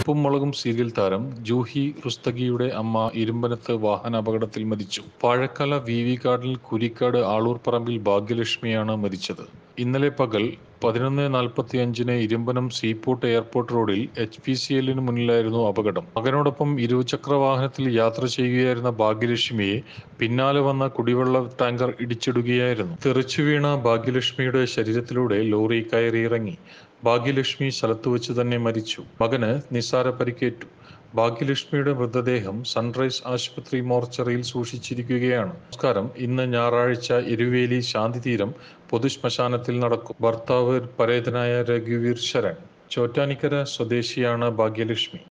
ഉപ്പും മുളകും സീരിയൽ താരം ജൂഹി റുസ്തഗിയുടെ അമ്മ ഇരുമ്പനത്ത് വാഹനാപകടത്തിൽ മരിച്ചു വാഴക്കാല വി വി ഗാർഡനിൽ കുരിക്കാട് ആളൂർ പറമ്പിൽ ഭാഗ്യലക്ഷ്മിയാണ് മരിച്ചത് ഇന്നലെ പകൽ പതിനൊന്ന് നാൽപ്പത്തി അഞ്ചിന് ഇരുമ്പനം സീപോർട്ട് എയർപോർട്ട് റോഡിൽ എച്ച് പി സി എല്ലിന് മുന്നിലായിരുന്നു അപകടം മകനോടൊപ്പം ഇരുചക്ര വാഹനത്തിൽ യാത്ര ചെയ്യുകയായിരുന്ന ഭാഗ്യലക്ഷ്മിയെ പിന്നാലെ വന്ന കുടിവെള്ള ടാങ്കർ ഇടിച്ചിടുകയായിരുന്നു തെറിച്ചു വീണ ഭാഗ്യലക്ഷ്മിയുടെ ശരീരത്തിലൂടെ ലോറി കയറിയിറങ്ങി ഭാഗ്യലക്ഷ്മി സ്ഥലത്തു വെച്ച് തന്നെ മരിച്ചു മകന് നിസ്സാര പരിക്കേറ്റു ഭാഗ്യലക്ഷ്മിയുടെ മൃതദേഹം സൺറൈസ് ആശുപത്രി മോർച്ചറിയിൽ സൂക്ഷിച്ചിരിക്കുകയാണ് സംസ്കാരം ഇന്ന് ഞായറാഴ്ച ഇരുവേലി ശാന്തിതീരം പൊതുശ്മശാനത്തിൽ നടക്കും ഭർത്താവ് പരേതനായ രഘുവീർ ശരൺ ചോറ്റാനിക്കര സ്വദേശിയാണ് ഭാഗ്യലക്ഷ്മി